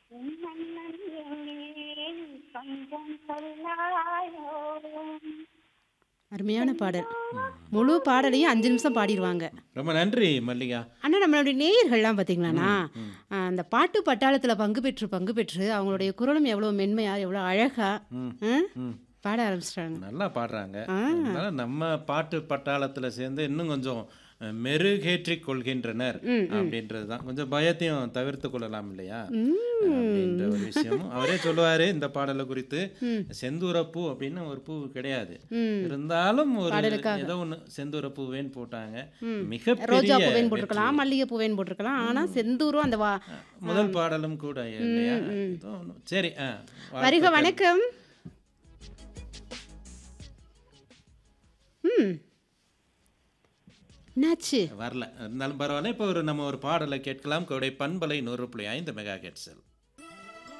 உன் மன்னன் எங்கே கொஞ்சம் சொல்லாயோ அருமையான பாடல் முழு பாடலையும் அஞ்சு நிமிஷம் பாடிடுவாங்க ரொம்ப நன்றி மல்லிகா ஆனால் நம்மளுடைய நேயர்கள்லாம் பார்த்தீங்களாண்ணா அந்த பாட்டு பட்டாளத்தில் பங்கு பெற்று பங்கு பெற்று அவங்களுடைய குரலும் எவ்வளோ மென்மையா எவ்வளோ அழகா ம். ஆ? ம். பாட ஆரம்பிச்சிட்டாங்க நல்லா பாடுறாங்க அதனால நம்ம பாட்டு பட்டாளத்துல சேர்ந்து இன்னும் கொஞ்சம் அஹ், மெருகேற்றிக் கொள்கின்றனர் அப்படின்றது தான் கொஞ்சம் பயத்தையும் தவிர்த்து கொள்ளலாம் இல்லையா அப்படின்ற ஒரு விஷயமும் அவரே சொல்லுவாரு இந்த பாடலை குறித்து செந்தூரப்பூ அப்படின்னு ஒரு பூ கிடையாது இருந்தாலும் ஒரு ஏதோ ஒண்ணு செந்தூரப்பூவேன்னு போட்டாங்க ரோஜா மிகப்பெரிய பூவேன்னு போட்டிருக்கலாம் மல்லிகை பூவேன்னு போட்டிருக்கலாம் ஆனால் செந்தூரும் அந்த வா முதல் பாடலும் கூட இல்லையா ஏதோ ஒண்ணு. சரி ஆ, வருக வாழ்த்துக்கள். வணக்கம் ம் என்னாச்சு வரல இருந்தாலும் பரவாயில்ல இப்போ ஒரு நம்ம ஒரு பாடலை கேட்கலாம் கோடை பண்பலை நூறு புள்ளி ஐந்து மெகா ஹெட்ஸில்